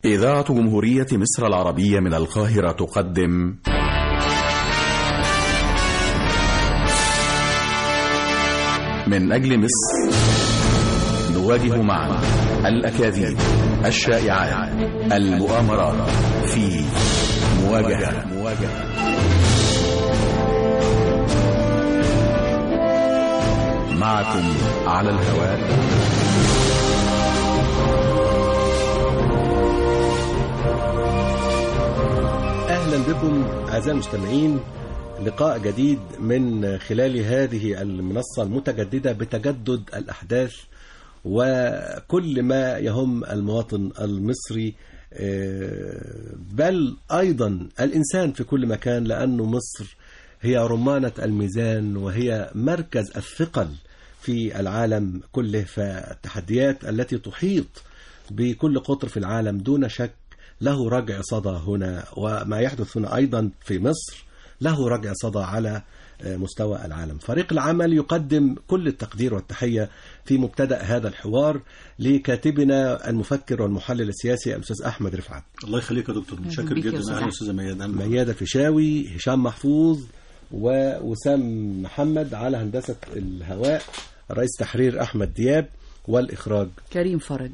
إذاعة جمهورية مصر العربية من القاهرة تقدم من أجل مصر نواجه معا الأكاذيب الشائعات المؤامرات في مواجهة مواجهة معكم على الهواء أهلا بكم أعزائي المستمعين لقاء جديد من خلال هذه المنصة المتجددة بتجدد الأحداث وكل ما يهم المواطن المصري بل أيضا الإنسان في كل مكان لأنه مصر هي رمانة الميزان وهي مركز الثقل في العالم كله فالتحديات التي تحيط بكل قطر في العالم دون شك له رجع صدى هنا وما يحدث هنا أيضا في مصر له رجع صدى على مستوى العالم فريق العمل يقدم كل التقدير والتحية في مبتدأ هذا الحوار لكاتبنا المفكر والمحلل السياسي الأستاذ أحمد رفعت الله يخليك يا دكتور متشكر بيك يا جدا أستاذ اهلا أحمد. استاذه ميادة ميادة الفيشاوي هشام محفوظ ووسام محمد على هندسة الهواء رئيس تحرير أحمد دياب والإخراج كريم فرج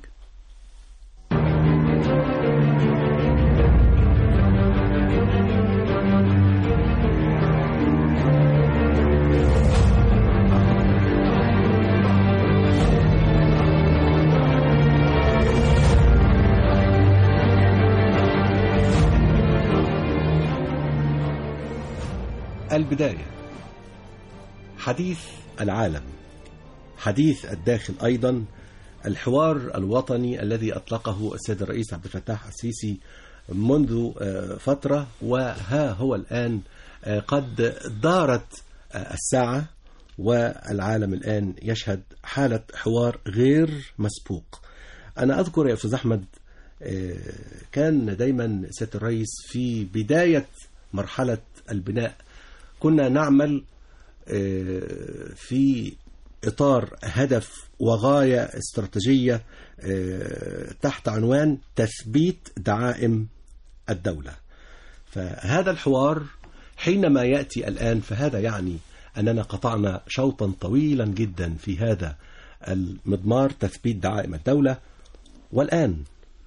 البداية حديث العالم حديث الداخل أيضا الحوار الوطني الذي أطلقه السيد الرئيس عبد الفتاح السيسي منذ آه، فترة وها هو الآن آه، قد دارت آه، الساعة والعالم الآن يشهد حالة حوار غير مسبوق أنا أذكر يا أستاذ أحمد آه، كان دايما سيادة الرئيس في بداية مرحلة البناء كنا نعمل آه، في إطار هدف وغاية استراتيجية آه، تحت عنوان تثبيت دعائم الدولة فهذا الحوار حينما يأتي الآن فهذا يعني أننا قطعنا شوطا طويلا جدا في هذا المضمار تثبيت دعائم الدولة والآن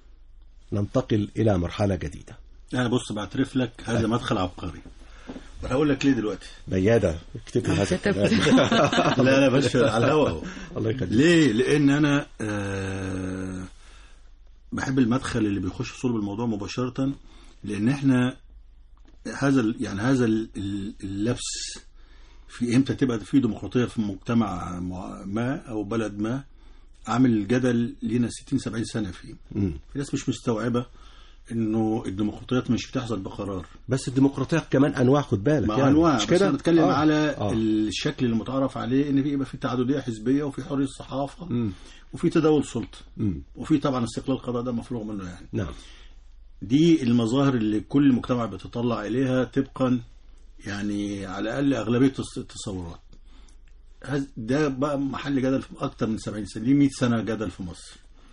ننتقل إلى مرحلة جديدة انا بص بعترف لك هذا مدخل عبقري انا هقول لك ليه دلوقتي بيادة اكتب لي هذا كتب. الكلام. لا لا بس على الهوا اهو الله يخليك ليه لان انا آه بحب المدخل اللي بيخش في صلب الموضوع مباشره لان احنا هذا ال- يعني هذا ال- ال- اللبس في امتى تبقى في ديمقراطيه في مجتمع مع- ما او بلد ما عامل جدل لينا 60 70 سنه فيه مم. في ناس مش مستوعبه انه الديمقراطيات مش بتحصل بقرار بس الديمقراطية كمان أنواع خد بالك مع يعني. انواع مش بس كده؟ انا بتكلم آه. على آه. الشكل المتعارف عليه ان في يبقى في تعدديه حزبيه وفي حريه صحافه مم. وفي تداول سلطه مم. وفي طبعا استقلال القضاء ده مفروغ منه يعني نعم دي المظاهر اللي كل مجتمع بيتطلع اليها طبقا يعني على الاقل اغلبيه التص- التصورات هذا- ده بقى محل جدل في اكتر من 70 سنه ليه 100 سنه جدل في مصر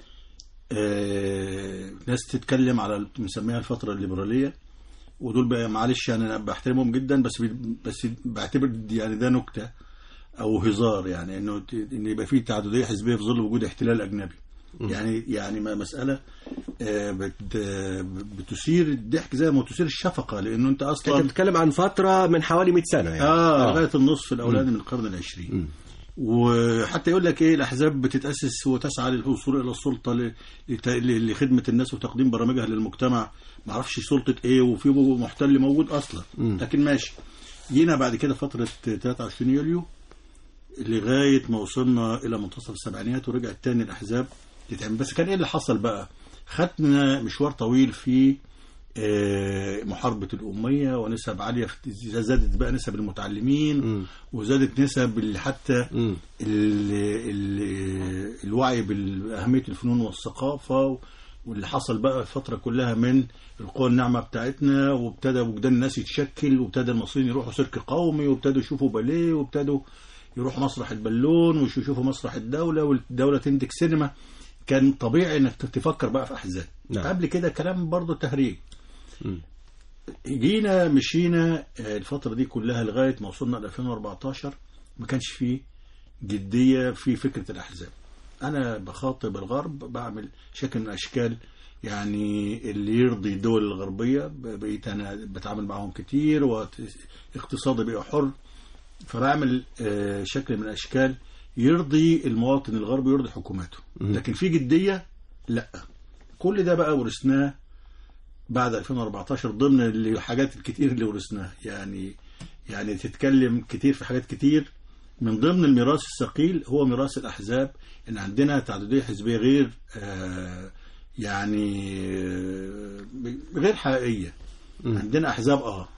آه، ناس تتكلم على بنسميها الفتره الليبراليه ودول بقى معلش يعني انا بحترمهم جدا بس بي- بس بعتبر دي- يعني ده نكته او هزار يعني انه ت- ان يبقى في تعدديه حزبيه في ظل وجود احتلال اجنبي يعني يعني ما مساله آه، بت آه، بتثير الضحك زي ما تثير الشفقه لانه انت أنت اصلا بتتكلم عن فترة من حوالي 100 سنة يعني اه لغايه النصف الاولاني من القرن العشرين وحتى يقول لك ايه الاحزاب بتتاسس وتسعى للوصول الى السلطه ل- لت- ل- لخدمه الناس وتقديم برامجها للمجتمع ما اعرفش سلطه ايه وفي محتل موجود اصلا لكن ماشي جينا بعد كده فتره 23 يوليو لغايه ما وصلنا الى منتصف السبعينات ورجعت تاني الاحزاب تتعمل بس كان ايه اللي حصل بقى خدنا مشوار طويل في آه، محاربة الأمية ونسب عالية في زادت بقى نسب المتعلمين وزادت نسب اللي حتى مم. ال ال الوعي بأهمية الفنون والثقافة واللي حصل بقى الفترة كلها من القوى الناعمة بتاعتنا وابتدى وجدان الناس يتشكل وابتدى المصريين يروحوا سيرك قومي وابتدوا يشوفوا باليه وابتدوا يروحوا مسرح البالون ويشوفوا مسرح الدولة والدولة تنتج سينما كان طبيعي انك تفكر بقى في احزاب نعم. قبل كده كلام برضه تهريج مم. جينا مشينا آه، الفترة دي كلها لغاية ما وصلنا ل 2014 ما كانش فيه جدية في فكرة الأحزاب أنا بخاطب الغرب بعمل شكل من أشكال يعني اللي يرضي الدول الغربية بقيت أنا بتعامل معهم كتير واقتصادي بقى حر فبعمل آه، شكل من أشكال يرضي المواطن الغربي يرضي حكوماته لكن في جدية لا كل ده بقى ورثناه بعد 2014 ضمن الحاجات الكتير اللي ورثناها يعني يعني تتكلم كتير في حاجات كتير من ضمن الميراث الثقيل هو ميراث الأحزاب إن عندنا تعددية حزبية غير آه يعني آه غير حقيقية عندنا أحزاب آه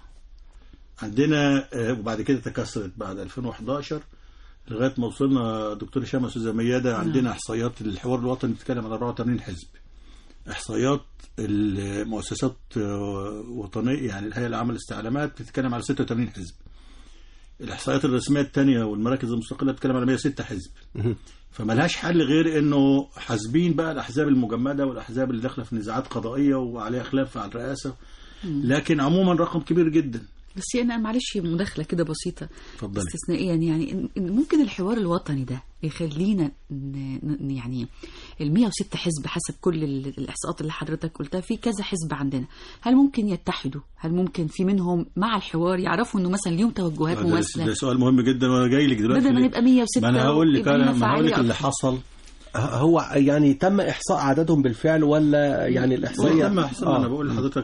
عندنا آه وبعد كده تكسرت بعد 2011 لغاية ما وصلنا دكتور هشام أستاذة ميادة عندنا إحصائيات الحوار الوطني بتتكلم على 84 حزب احصائيات المؤسسات آه، وطنيه يعني الهيئه العامه للاستعلامات بتتكلم على 86 حزب الاحصائيات الرسميه الثانيه والمراكز المستقله بتتكلم على 106 حزب فملهاش حل غير انه حاسبين بقى الاحزاب المجمده والاحزاب اللي داخله في نزاعات قضائيه وعليها خلاف على الرئاسه لكن عموما رقم كبير جدا بس انا معلش مداخله كده بسيطه اتفضلي. استثنائيا يعني إن- إن ممكن الحوار الوطني ده يخلينا ن- ن- يعني ال 106 حزب حسب كل ال- الاحصاءات اللي حضرتك قلتها في كذا حزب عندنا هل ممكن يتحدوا هل ممكن في منهم مع الحوار يعرفوا انه مثلا ليهم توجهات ده, ده مماثله سؤال مهم جدا وانا جاي لك دلوقتي بدل ما ليه؟ نبقى 106 ما انا هقول لك ويبقى انا لنا ما هقول لك فعالية اللي أكتر. حصل هو يعني تم إحصاء عددهم بالفعل ولا يعني الإحصائية تم احسن آه. انا بقول لحضرتك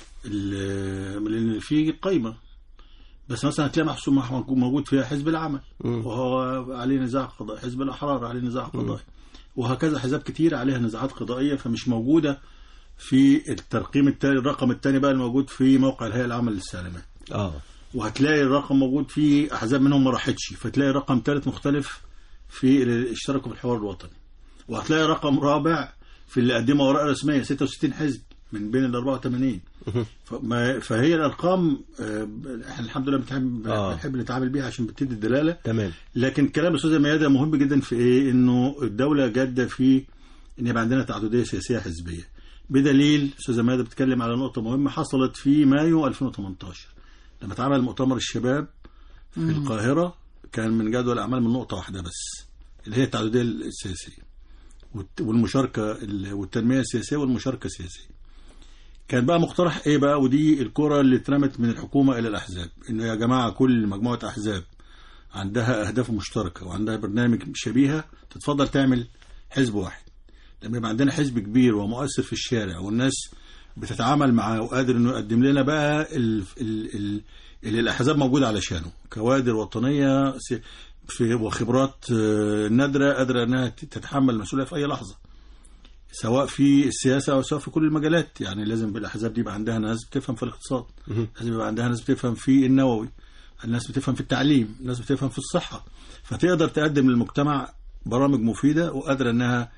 ال- لان في قايمه بس مثلا هتلاقي محسوب محمود موجود فيها حزب العمل وهو عليه نزاع قضائي حزب الاحرار عليه نزاع قضائي وهكذا احزاب كتير عليها نزاعات قضائيه فمش موجوده في الترقيم التاني الرقم الثاني بقى الموجود في موقع الهيئه العامه للاستعلامات اه وهتلاقي الرقم موجود في احزاب منهم ما راحتش فتلاقي رقم ثالث مختلف في اللي اشتركوا في الحوار الوطني وهتلاقي رقم رابع في اللي قدموا اوراق رسميه 66 حزب من بين ال 84 فما فهي الارقام آه، احنا الحمد لله بنحب آه. بنحب نتعامل بيها عشان بتدي الدلاله تمام لكن كلام الاستاذه ميادة مهم جدا في ايه انه الدوله جاده في ان يبقى عندنا تعدديه سياسيه حزبيه بدليل استاذه ميادة بتتكلم على نقطه مهمه حصلت في مايو 2018 لما اتعمل مؤتمر الشباب في القاهره كان من جدول الاعمال من نقطه واحده بس اللي هي التعدديه السياسيه والت- والمشاركه ال- والتنميه السياسيه والمشاركه السياسيه كان بقى مقترح ايه بقى ودي الكره اللي اترمت من الحكومه الى الاحزاب انه يا جماعه كل مجموعه احزاب عندها اهداف مشتركه وعندها برنامج شبيهه تتفضل تعمل حزب واحد لما يبقى عندنا حزب كبير ومؤثر في الشارع والناس بتتعامل معاه وقادر انه يقدم لنا بقى ال ال ال اللي الاحزاب موجوده علشانه كوادر وطنيه س- في وخبرات آه، نادره قادره انها ت- تتحمل المسؤوليه في اي لحظه سواء في السياسه او سواء في كل المجالات يعني لازم بالاحزاب دي يبقى عندها ناس بتفهم في الاقتصاد لازم يبقى عندها ناس بتفهم في النووي الناس بتفهم في التعليم الناس بتفهم في الصحه فتقدر تقدم للمجتمع برامج مفيده وقادره انها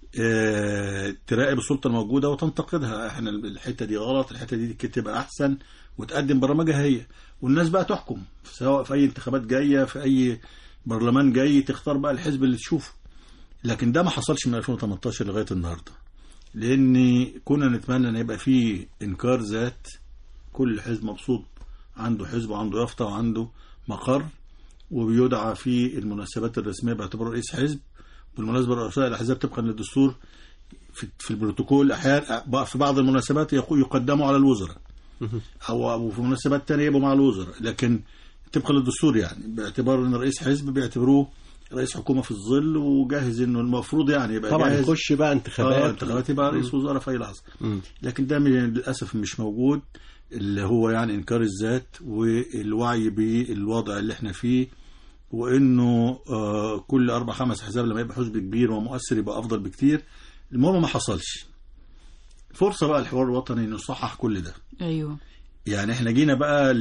آه، تراقب السلطه الموجوده وتنتقدها احنا الحته دي غلط الحته دي تبقى احسن وتقدم برامجها هي والناس بقى تحكم سواء في اي انتخابات جايه في اي برلمان جاي تختار بقى الحزب اللي تشوفه لكن ده ما حصلش من 2018 لغايه النهارده لان كنا نتمنى ان يبقى فيه انكار ذات كل حزب مبسوط عنده حزب وعنده يافطه وعنده مقر وبيدعى في المناسبات الرسميه باعتباره رئيس حزب بالمناسبه رؤساء الاحزاب طبقا للدستور في, في البروتوكول احيانا في بعض المناسبات يقو- يقدموا على الوزراء او أو في مناسبات تانية يبقوا مع الوزراء لكن طبقا للدستور يعني باعتبار ان رئيس حزب بيعتبروه رئيس حكومه في الظل وجاهز انه المفروض يعني يبقى طبعا جاهز يخش بقى اه انتخابات انتخابات يبقى رئيس وزراء في اي لحظه مم. لكن ده من- للاسف مش موجود اللي هو يعني انكار الذات والوعي بالوضع اللي احنا فيه وانه آه كل اربع خمس احزاب لما يبقى حزب كبير ومؤثر يبقى افضل بكتير المهم ما حصلش فرصه بقى الحوار الوطني انه يصحح كل ده ايوه يعني احنا جينا بقى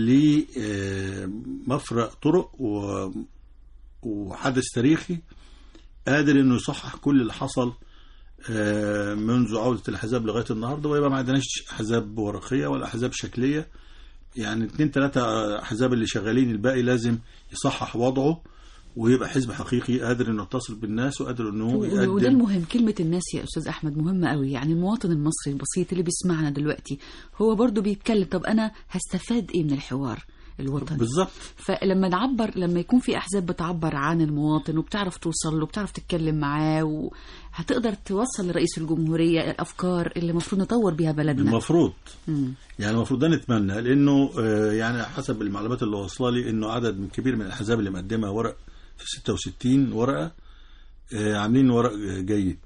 لمفرق طرق و- وحدث تاريخي قادر انه يصحح كل اللي حصل آه، منذ عودة الأحزاب لغاية النهاردة ويبقى ما عندناش أحزاب ورقية ولا أحزاب شكلية يعني اتنين تلاتة أحزاب اللي شغالين الباقي لازم يصحح وضعه ويبقى حزب حقيقي قادر انه يتصل بالناس وقادر انه و- وده يقدم المهم كلمة الناس يا أستاذ أحمد مهمة قوي يعني المواطن المصري البسيط اللي بيسمعنا دلوقتي هو برضو بيتكلم طب أنا هستفاد إيه من الحوار الوطني بالظبط فلما نعبر لما يكون في احزاب بتعبر عن المواطن وبتعرف توصل له وبتعرف تتكلم معاه وهتقدر توصل لرئيس الجمهوريه الافكار اللي المفروض نطور بيها بلدنا المفروض مم. يعني المفروض ده نتمنى لانه آه، يعني حسب المعلومات اللي واصله لي انه عدد كبير من الاحزاب اللي مقدمه ورق في 66 ورقه آه، عاملين ورق جيد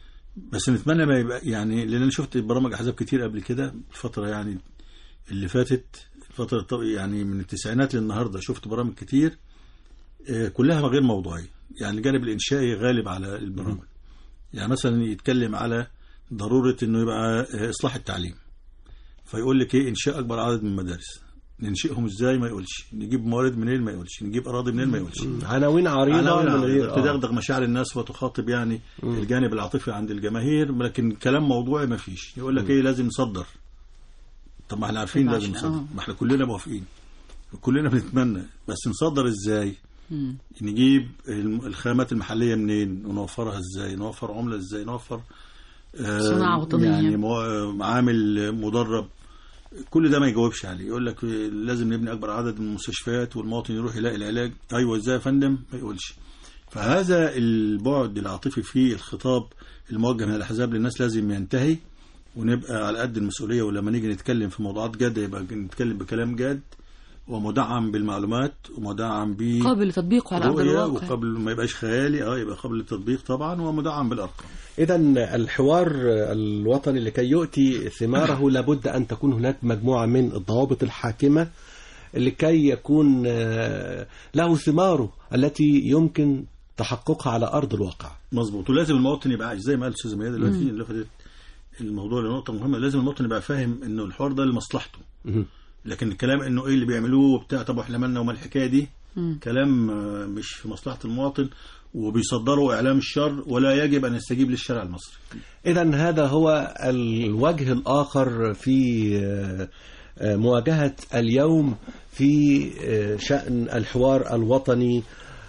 بس نتمنى ما يبقى يعني لان انا شفت برامج احزاب كتير قبل كده الفتره يعني اللي فاتت فتره طو- يعني من التسعينات للنهارده شفت برامج كتير آه، كلها غير موضوعيه يعني الجانب الانشائي غالب على البرامج يعني مثلا يتكلم على ضروره انه يبقى آه، اصلاح التعليم فيقول لك ايه انشاء اكبر عدد من المدارس ننشئهم ازاي ما يقولش نجيب موارد منين ما يقولش نجيب اراضي منين ما يقولش عناوين عريضة عناوين من غير عريضة آه. تدغدغ مشاعر الناس وتخاطب يعني الجانب العاطفي عند الجماهير لكن كلام موضوعي ما فيش يقول لك ايه لازم نصدر طب ما احنا عارفين طب لازم عشان- نصدر آه. ما احنا كلنا موافقين كلنا بنتمنى بس نصدر ازاي مم. نجيب الم- الخامات المحليه منين ونوفرها ازاي نوفر عمله ازاي نوفر آه، صناعة وطنية. يعني مو- معامل مدرب كل ده ما يجاوبش عليه يقول لك لازم نبني اكبر عدد من المستشفيات والمواطن يروح يلاقي العلاج ايوه ازاي يا فندم ما يقولش فهذا البعد العاطفي في الخطاب الموجه من الاحزاب للناس لازم ينتهي ونبقى على قد المسؤوليه ولما نيجي نتكلم في موضوعات جاده يبقى نتكلم بكلام جاد ومدعم بالمعلومات ومدعم ب قابل لتطبيقه على ارض رؤية الواقع وقبل ما يبقاش خيالي اه يبقى قبل التطبيق طبعا ومدعم بالارقام إذا الحوار الوطني لكي يؤتي ثماره لابد أن تكون هناك مجموعة من الضوابط الحاكمة لكي يكون آه، له ثماره التي يمكن تحققها على أرض الواقع مظبوط ولازم المواطن يبقى عايز زي ما قال الاستاذ ميادة دلوقتي اللي فاتت الموضوع لنقطه مهمه لازم المواطن يبقى فاهم انه الحوار ده لمصلحته مهم. لكن الكلام انه ايه اللي بيعملوه وبتاع طب واحنا مالنا وما الحكايه دي مم. كلام آه، مش في مصلحه المواطن وبيصدروا اعلام الشر ولا يجب ان يستجيب للشارع المصري إذا هذا هو الوجه الآخر في آه، آه، مواجهة اليوم في آه، شأن الحوار الوطني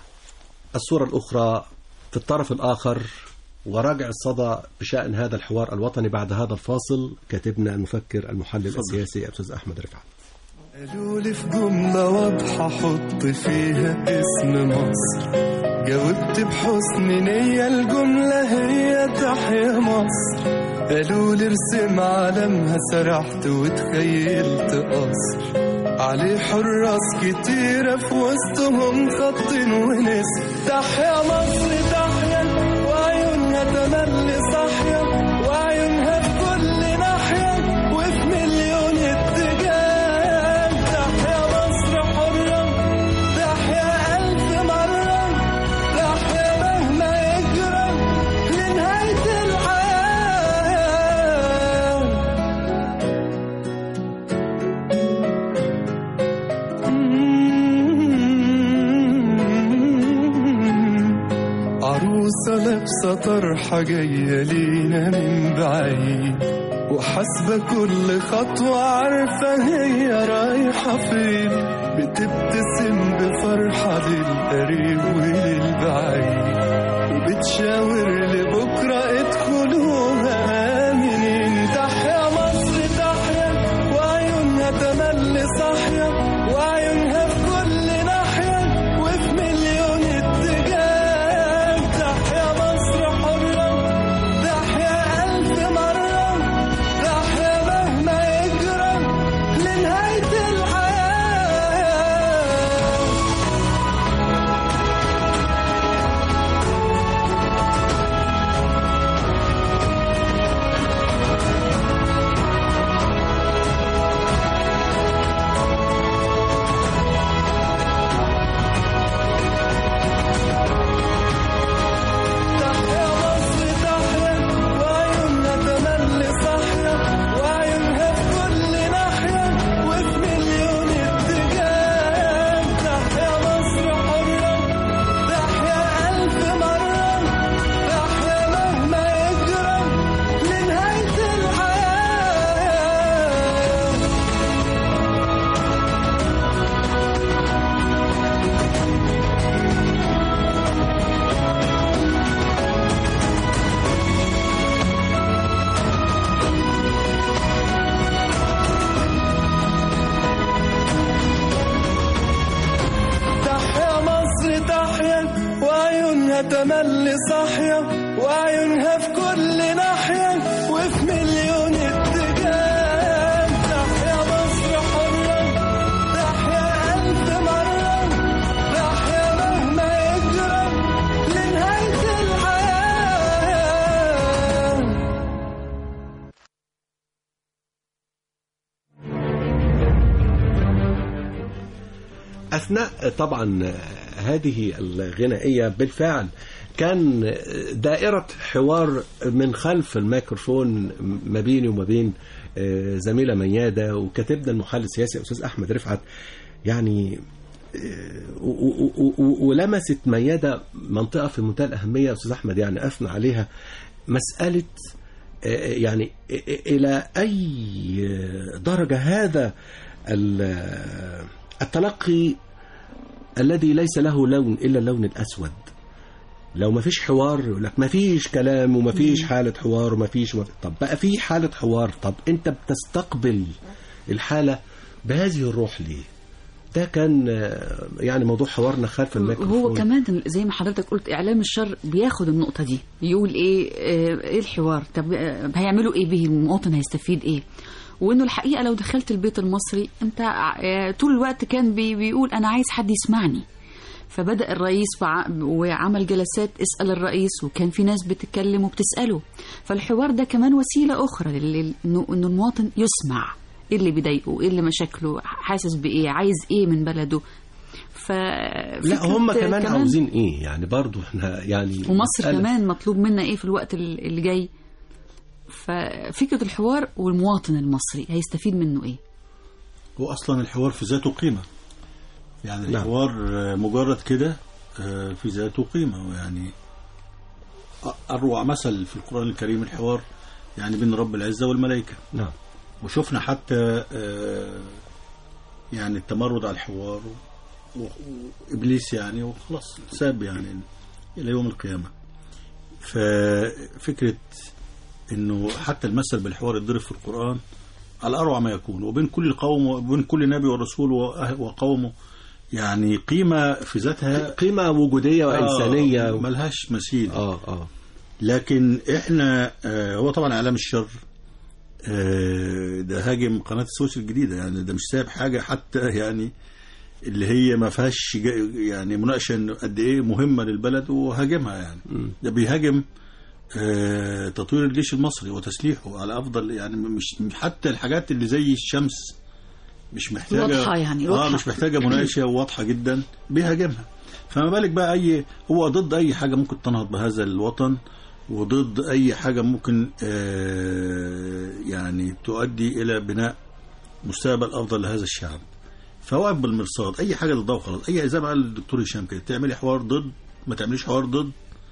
الصورة الأخرى في الطرف الآخر وراجع الصدى بشأن هذا الحوار الوطني بعد هذا الفاصل كاتبنا المفكر المحلل السياسي الأستاذ أحمد رفعت قالوا لي في جملة واضحة حط فيها اسم مصر جاوبت بحسن نية الجملة هي تحيا مصر قالوا لي ارسم علمها سرحت وتخيلت قصر عليه حراس كتيرة في وسطهم خط ونسر تحيا مصر تحيا وعيونها تملي صاحية وعيونها في كل ناحية وفي مليون اتجاه تحيا مصر حرة تحيا ألف مرة تحيا مهما يجرى لنهاية الحياة عروسة لابسة طرحة جاية لينا من بعيد وحاسبة كل خطوة عارفة هي رايحة فين بتبتسم بفرحة للقريب وللبعيد وبتشاور لبكرة ادخلوها آمنين تحيا مصر تحيا وعيونها تملي صاحية وعيونها في كل ناحية وفي مليون اتجاه تحيا مصر حرة تحيا ألف مرة تحيا مهما يجرى لنهاية الحياة تملي صاحية وعيونها في كل ناحية وفي مليون اتجاه تحيا مصر حرة تحيا ألف مرة تحيا مهما يجرى لنهاية الحياة أثناء طبعا هذه الغنائية بالفعل كان دائرة حوار من خلف الميكروفون ما بيني وما بين زميلة ميادة وكاتبنا المحلل السياسي أستاذ أحمد رفعت يعني و- و- و- ولمست ميادة منطقة في منتهى الأهمية أستاذ أحمد يعني أثنى عليها مسألة يعني إلى أي درجة هذا ال- التلقي الذي ليس له لون إلا اللون الأسود لو ما فيش حوار يقول لك ما فيش كلام وما فيش حالة حوار وما فيش وما طب بقى في حالة حوار طب أنت بتستقبل الحالة بهذه الروح ليه ده كان آه، يعني موضوع حوارنا خلف الميكروفون هو كمان زي ما حضرتك قلت اعلام الشر بياخد النقطه دي يقول ايه آه، ايه الحوار طب آه، هيعملوا ايه به المواطن هيستفيد ايه وانه الحقيقه لو دخلت البيت المصري انت آه، طول الوقت كان بي بيقول انا عايز حد يسمعني فبدا الرئيس وع- وعمل جلسات اسال الرئيس وكان في ناس بتتكلم وبتساله فالحوار ده كمان وسيله اخرى لل- انه إنه المواطن يسمع ايه اللي بيضايقه ايه اللي مشاكله حاسس بايه عايز ايه من بلده ف لا هم كمان, عاوزين ايه يعني برضو احنا يعني ومصر مسألة- كمان مطلوب منا ايه في الوقت ال- اللي جاي ففكره الحوار والمواطن المصري هيستفيد منه ايه هو اصلا الحوار في ذاته قيمه يعني نعم. الحوار آه، مجرد كده آه، في ذاته قيمه يعني أ- اروع مثل في القران الكريم الحوار يعني بين رب العزه والملائكه نعم وشفنا حتى آه، يعني التمرد على الحوار و- و- وابليس يعني وخلاص ساب يعني الى يوم القيامه ففكره انه حتى المثل بالحوار يضرب في القران على اروع ما يكون وبين كل قوم وبين كل نبي ورسول وأه- وقومه يعني قيمه في ذاتها قيمة وجودية وإنسانية آه و... ملهاش مثيل اه اه لكن احنا آه هو طبعا اعلام الشر آه ده هاجم قناه السويس الجديده يعني ده مش سايب حاجه حتى يعني اللي هي ما فيهاش جا- يعني مناقشه إنه قد ايه مهمه للبلد وهاجمها يعني ده بيهاجم آه تطوير الجيش المصري وتسليحه على افضل يعني مش حتى الحاجات اللي زي الشمس مش محتاجه واضحة يعني، اه واضحة. مش محتاجه مناقشه واضحه جدا بيهاجمها فما بالك بقى اي هو ضد اي حاجه ممكن تنهض بهذا الوطن وضد اي حاجه ممكن آه يعني تؤدي الى بناء مستقبل افضل لهذا الشعب فواقف بالمرصاد اي حاجه ضدها وخلاص اي زي ما قال الدكتور هشام كده تعملي حوار ضد ما تعمليش حوار ضد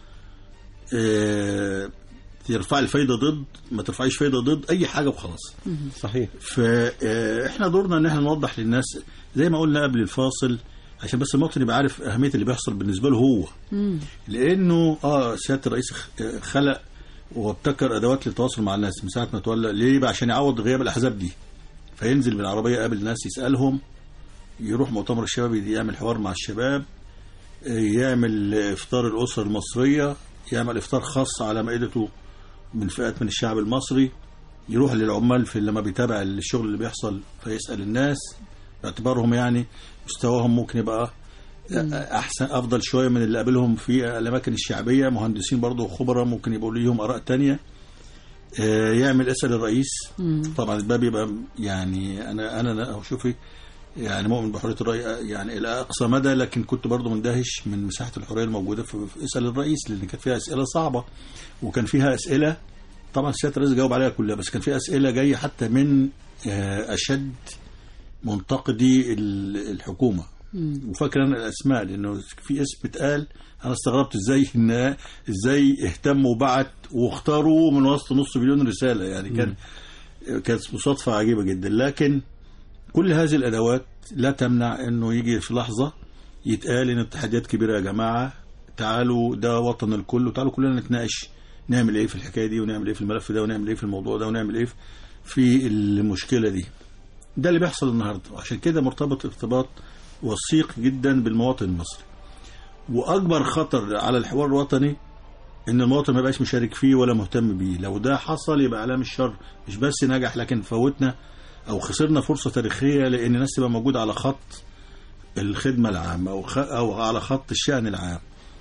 آه ترفعي الفايده ضد ما ترفعيش فايده ضد اي حاجه وخلاص صحيح فاحنا دورنا ان احنا نوضح للناس زي ما قلنا قبل الفاصل عشان بس المواطن يبقى عارف اهميه اللي بيحصل بالنسبه له هو لانه اه سياده الرئيس خ- خلق وابتكر ادوات للتواصل مع الناس من ساعه ما تولى ليه بقى عشان يعوض غياب الاحزاب دي فينزل بالعربيه يقابل الناس يسالهم يروح مؤتمر الشباب يعمل حوار مع الشباب آه، يعمل افطار الاسر المصريه يعمل افطار خاص على مائدته من فئات من الشعب المصري يروح للعمال في لما بيتابع الشغل اللي بيحصل فيسال الناس باعتبارهم يعني مستواهم ممكن يبقى احسن افضل شويه من اللي قابلهم في الاماكن الشعبيه مهندسين برضه وخبراء ممكن يبقوا ليهم اراء تانية آه، يعمل اسال الرئيس طبعا ده بيبقى يعني انا انا أنا شوفي يعني مؤمن بحريه الراي يعني الى اقصى مدى لكن كنت برضه مندهش من مساحه الحريه الموجوده في في اسال الرئيس لان كانت فيها اسئله صعبه وكان فيها اسئله طبعا سياده الرئيس جاوب عليها كلها بس كان فيها اسئله جايه حتى من آه، اشد منتقدي ال- الحكومه وفاكر انا الاسماء لانه في اسم اتقال انا استغربت ازاي ان ازاي اهتموا وبعت واختاروا من وسط نص مليون رساله يعني كان كانت مصادفه عجيبه جدا لكن كل هذه الادوات لا تمنع انه يجي في لحظه يتقال ان التحديات كبيره يا جماعه تعالوا ده وطن الكل وتعالوا كلنا نتناقش نعمل ايه في الحكايه دي ونعمل ايه في الملف ده ونعمل ايه في الموضوع ده ونعمل ايه في المشكله دي ده اللي بيحصل النهارده وعشان كده مرتبط ارتباط وثيق جدا بالمواطن المصري واكبر خطر على الحوار الوطني ان المواطن ما يبقاش مشارك فيه ولا مهتم بيه لو ده حصل يبقى علامه الشر مش بس نجح لكن فوتنا او خسرنا فرصه تاريخيه لان الناس تبقى موجوده على خط الخدمه العامه او خ... او على خط الشان العام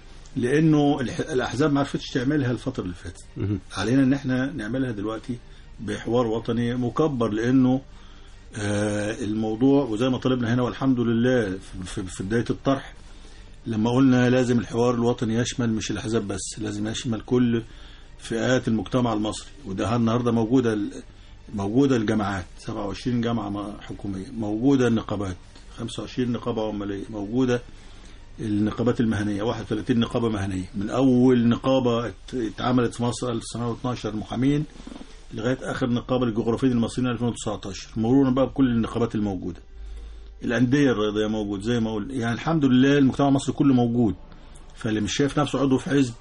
لانه الح... الاحزاب ما عرفتش تعملها الفتره اللي فاتت علينا ان احنا نعملها دلوقتي بحوار وطني مكبر لانه آه الموضوع وزي ما طلبنا هنا والحمد لله في- في, في بدايه الطرح لما قلنا لازم الحوار الوطني يشمل مش الاحزاب بس لازم يشمل كل فئات المجتمع المصري وده النهارده موجوده ال- موجوده الجامعات 27 جامعه م- حكوميه موجوده النقابات 25 نقابه عماليه موجوده النقابات المهنيه 31 نقابه مهنيه من اول نقابه ات- اتعملت في مصر 1912 محامين لغايه اخر نقابه للجغرافيين المصريين 2019 مرورا بقى بكل النقابات الموجوده الانديه الرياضيه موجود زي ما قلنا يعني الحمد لله المجتمع المصري كله موجود فاللي مش شايف نفسه عضو في حزب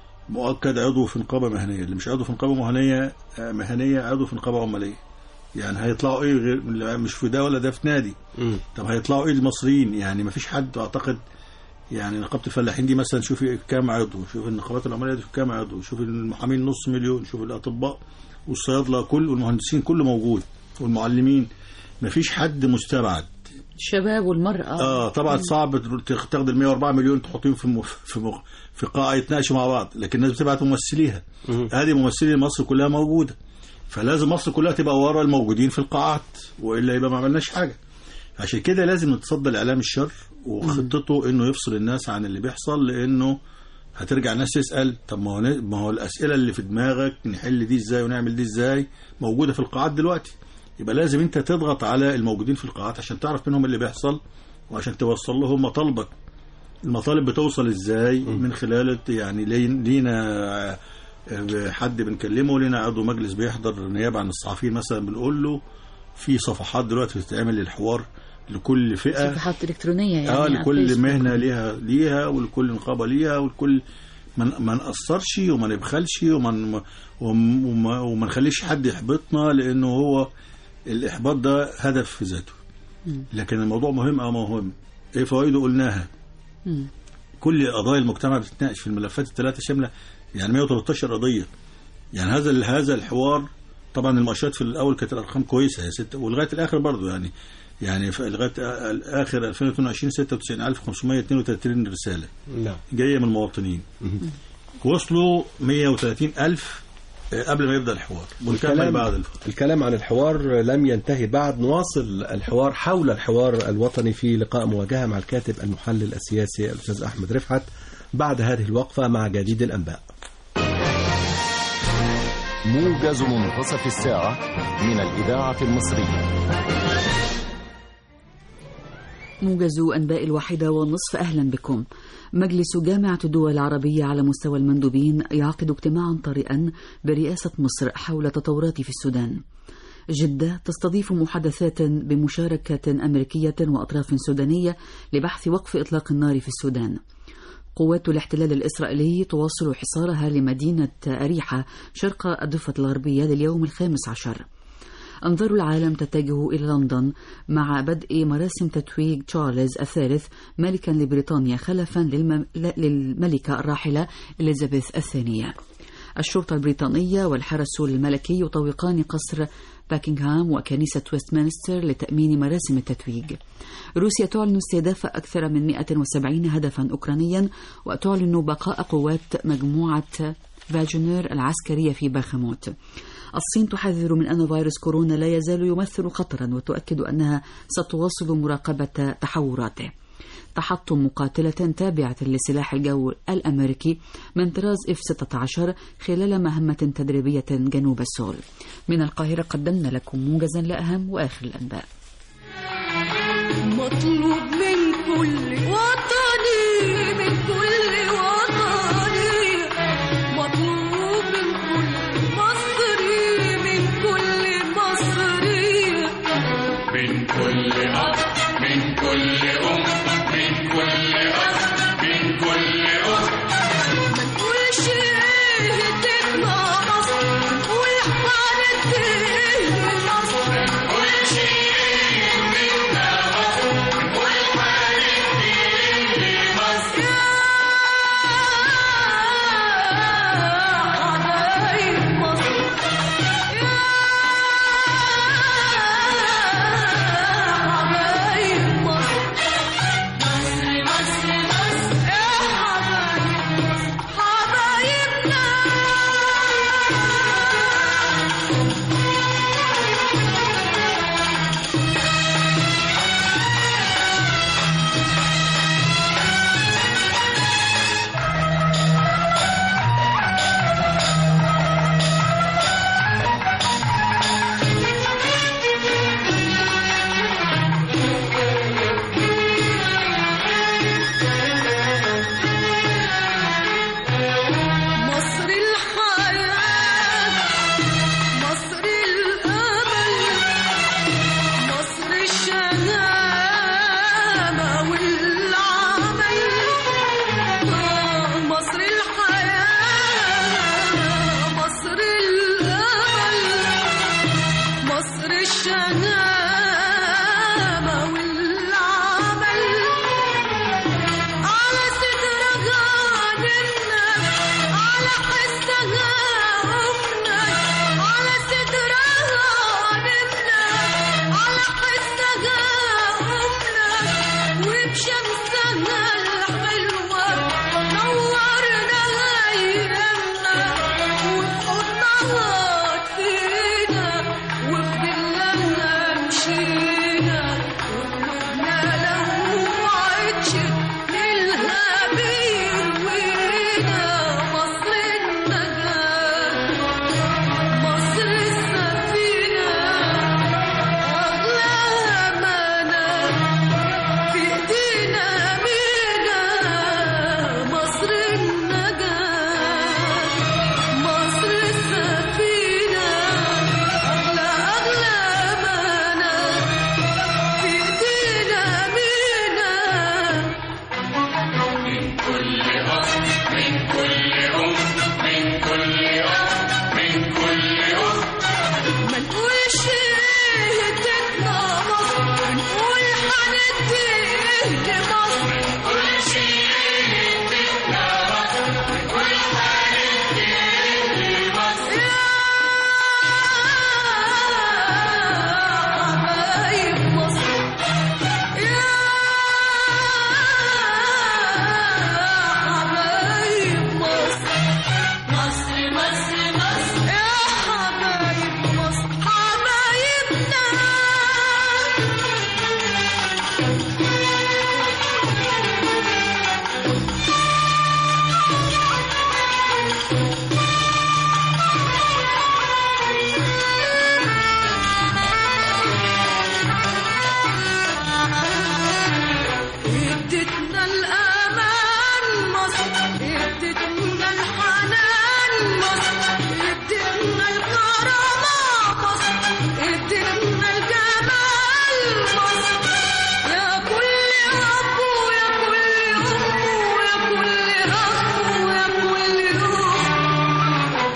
مؤكد عضو في نقابه مهنيه اللي مش عضو في نقابه مهنيه آه، مهنيه عضو في نقابه عماليه يعني هيطلعوا ايه غير مش في ده ولا ده في نادي طب هيطلعوا ايه المصريين يعني ما فيش حد اعتقد يعني نقابه الفلاحين دي مثلا شوفي كام عضو شوف النقابات العماليه دي كام عضو شوف المحامين نص مليون شوف الاطباء والصيادله كل والمهندسين كله موجود والمعلمين ما فيش حد مستبعد الشباب والمرأة اه طبعا صعب تخ- تاخد ال 104 مليون تحطيهم في م- في م- في قاعه يتناقشوا مع بعض لكن الناس بتبعت ممثليها هذه ممثلي مصر كلها موجوده فلازم مصر كلها تبقى ورا الموجودين في القاعات والا يبقى ما عملناش حاجه عشان كده لازم نتصدى لاعلام الشر وخطته انه يفصل الناس عن اللي بيحصل لانه هترجع الناس تسال طب ما هو ن- ما هو الاسئله اللي في دماغك نحل دي ازاي ونعمل دي ازاي موجوده في القاعات دلوقتي يبقى لازم انت تضغط على الموجودين في القاعات عشان تعرف منهم اللي بيحصل وعشان توصل لهم مطالبك المطالب بتوصل ازاي من خلال الت- يعني لي- لينا آه، حد بنكلمه لينا عضو مجلس بيحضر نيابه عن الصحفيين مثلا بنقول له في صفحات دلوقتي بتتعمل للحوار لكل فئه صفحات إلكترونية يعني اه على لكل الفيسبوك. مهنه ليها ليها ولكل نقابه ليها ولكل ما ما نقصرش وما نبخلش وما ن- وما وما- وما نخليش حد يحبطنا لانه هو الاحباط ده هدف في ذاته لكن الموضوع مهم اه مهم ايه فوائده قلناها مم. كل قضايا المجتمع بتتناقش في الملفات الثلاثه شامله يعني 113 قضيه يعني هذا هذا الحوار طبعا المؤشرات في الاول كانت الارقام كويسه يا ست ولغايه الاخر برضو يعني يعني في- لغايه اخر 2022 96532 رساله نعم جايه من المواطنين وصلوا 130000 قبل ما يبدا الحوار ونكمل بعد الف- الكلام عن الحوار لم ينتهي بعد نواصل الحوار حول الحوار الوطني في لقاء مواجهة مع الكاتب المحلل السياسي الأستاذ أحمد رفعت بعد هذه الوقفة مع جديد الأنباء موجز منتصف الساعة من الإذاعة المصرية موجز أنباء الواحدة والنصف أهلا بكم مجلس جامعة الدول العربية على مستوى المندوبين يعقد اجتماعا طارئا برئاسة مصر حول تطورات في السودان جدة تستضيف محادثات بمشاركة أمريكية وأطراف سودانية لبحث وقف إطلاق النار في السودان قوات الاحتلال الإسرائيلي تواصل حصارها لمدينة أريحة شرق الضفة الغربية لليوم الخامس عشر أنظار العالم تتجه إلى لندن مع بدء مراسم تتويج تشارلز الثالث ملكا لبريطانيا خلفا للم... للملكة الراحلة إليزابيث الثانية الشرطة البريطانية والحرس الملكي يطوقان قصر باكنغهام وكنيسة ويستمنستر لتأمين مراسم التتويج روسيا تعلن استهداف أكثر من 170 هدفا أوكرانيا وتعلن بقاء قوات مجموعة فاجنر العسكرية في باخموت الصين تحذر من أن فيروس كورونا لا يزال يمثل خطرا وتؤكد أنها ستواصل مراقبة تحوراته تحطم مقاتلة تابعة لسلاح الجو الأمريكي من طراز F-16 خلال مهمة تدريبية جنوب السول من القاهرة قدمنا لكم موجزا لأهم وآخر الأنباء مطلوب من كل وطني من كل وطني مطلوب من كل مصري من كل مصري من كل أب من كل أم من كل أب من كل أخت ما نقولش ايه تبقى مصر نقول حارة ايه مصر كل شيء منا مصر كل حاجة في مصر يا مصر الشهامة والعمل على صدرها نمنا على حسها أمنا على صدرها نمنا على حسها أمنا وبشمسها الحلوة نورنا أيامنا وبحضنها فينا وبدلها مشينا وقلوبنا لو وعدش ليلها بيروينا مصر النجاة مصر السفينة أغلى أمانة في إيدينا أمينة مصر النجاة مصر السفينة أغلى أغلى أمانة في إيدينا أمينة من كل أب من كل أم من كل أب من كل أم ما نقولش هدتنا مصر نقول هنديه لمصر كل شيء هدتنا مصر كل هنديه لمصر يا حبايب مصر يا حبايب مصر مصر مصر مصر يا حبايب مصر حبايبنا ادتنا الامان مصر ادتنا الحنان مصر ادتنا الكرامه مصر ادتنا الجمال مصر يا كل اب ويا كل ام ويا كل اخ ويا كل اخت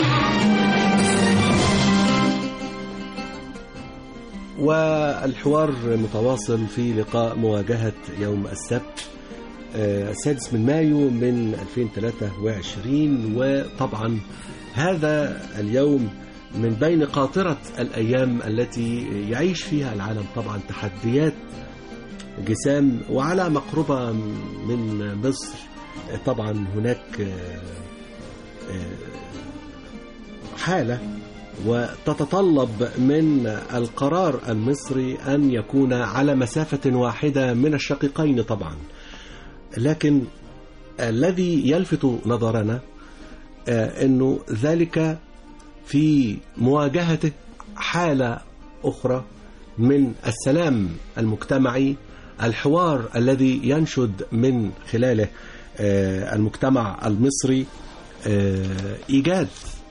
والحوار متواصل في لقاء مواجهة يوم السبت آه، السادس من مايو من 2023 وطبعا هذا اليوم من بين قاطرة الأيام التي يعيش فيها العالم طبعا تحديات جسام وعلى مقربة من مصر آه، طبعا هناك آه، آه، حالة وتتطلب من القرار المصري أن يكون على مسافة واحدة من الشقيقين طبعا لكن الذي يلفت نظرنا آه، أنه ذلك في مواجهة حالة أخرى من السلام المجتمعي الحوار الذي ينشد من خلاله آه، المجتمع المصري آه، إيجاد